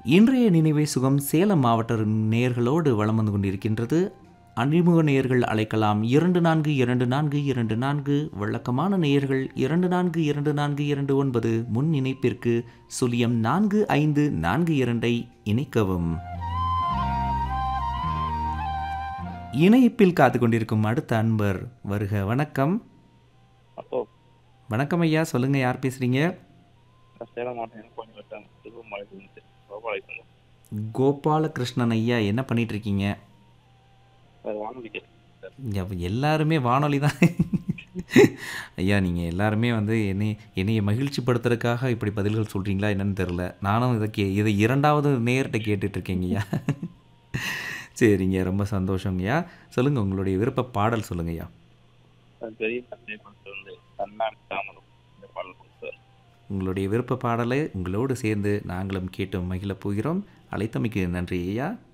இன்றைய நினைவை சுகம் சேலம் மாவட்ட நேயர்களோடு வலம் வந்து கொண்டிருக்கின்றது அறிமுக நேயர்கள் அழைக்கலாம் இரண்டு நான்கு இரண்டு நான்கு இரண்டு நான்கு வழக்கமான நேயர்கள் இரண்டு நான்கு இரண்டு நான்கு இரண்டு ஒன்பது முன் இணைப்பிற்கு சுழியம் நான்கு ஐந்து நான்கு இரண்டை இணைக்கவும் இணைப்பில் காத்து கொண்டிருக்கும் அடுத்த அன்பர் வருக வணக்கம் அப்போ வணக்கம் ஐயா சொல்லுங்க யார் பேசுறீங்க நான் சேலம் மாவட்டம் கொஞ்சம் வட்டாங்க திருவண்ணாமலை இருந்துச்சு கோபாலகிருஷ்ணன் கோபாலகிருஷ்ணன் ஐயா என்ன பண்ணிட்டு இருக்கீங்க அது வானொலி கேட்டு அப்ப எல்லாருமே வானொலி தான் ஐயா நீங்கள் எல்லாருமே வந்து என்னை என்னைய மகிழ்ச்சிப்படுத்துறதுக்காக இப்படி பதில்கள் சொல்கிறீங்களா என்னன்னு தெரில நானும் இதை கே இதை இரண்டாவது நேர்கிட்ட கேட்டுட்ருக்கேங்கய்யா சரிங்க ரொம்ப சந்தோஷங்கய்யா சொல்லுங்கள் உங்களுடைய விருப்ப பாடல் சொல்லுங்கய்யா அது பெரிய தந்தை படத்தில் வந்து கண்ணாடி தாமரம் இந்த பாடல் கொடுத்தார் உங்களுடைய விருப்ப பாடலை உங்களோடு சேர்ந்து நாங்களும் கேட்டு மகிழப் போகிறோம் அழைத்தமைக்கு நன்றி ஐயா